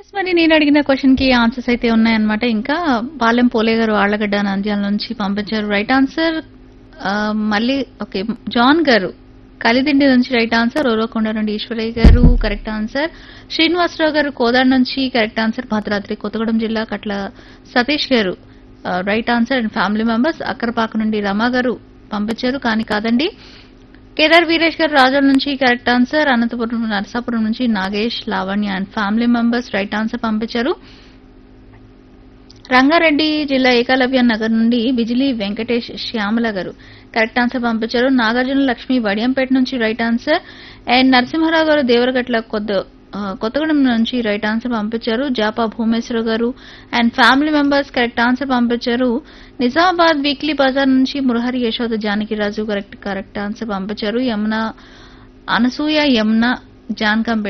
మరి నేను అడిగిన క్వశ్చన్ కి ఆన్సర్స్ అయితే ఉన్నాయన్నమాట ఇంకా పాలెం పోలే గారు ఆళ్లగడ్డ నంద్యాల నుంచి పంపించారు రైట్ ఆన్సర్ మళ్ళీ ఓకే జాన్ గారు కలిదిండి నుంచి రైట్ ఆన్సర్ ఓరోకొండ నుండి ఈశ్వరయ్య గారు కరెక్ట్ ఆన్సర్ శ్రీనివాసరావు గారు కోదాడ నుంచి కరెక్ట్ ఆన్సర్ భద్రాద్రి కొత్తగూడెం జిల్లా కట్ల సతీష్ గారు right answer and family members Akkarapaka నుండి రమా గారు పంపించారు కానీ కాదండి కేదార్ వీరేష్ గారు రాజాల నుంచి కరెక్ట్ ఆన్సర్ అనంతపురం నరసాపురం నుంచి Nagesh Lavanya and family members right answer పంపించారు రంగారెడ్డి జిల్లా ఏకలవ్య నగర్ నుండి బిజిలీ వెంకటేష్ శ్యామల గారు కరెక్ట్ ఆన్సర్ పంపించారు నాగార్జున లక్ష్మి వడియంపేట నుంచి రైట్ ఆన్సర్ అండ్ నరసింహారావు గారు దేవరగట్ల కొత్త ఆ, కొత్తగూడెం నుంచి రైట్ ఆన్సర్ పంపించారు జాపా భూమేశ్వర గారు and family members correct answer పంపించారు నిజామాబాద్ వీక్లీ బజార్ నుంచి Murahari Yashoda Janakiraju correct correct answer పంపించారు యమున అనసూయ యమున జాన్కంపేట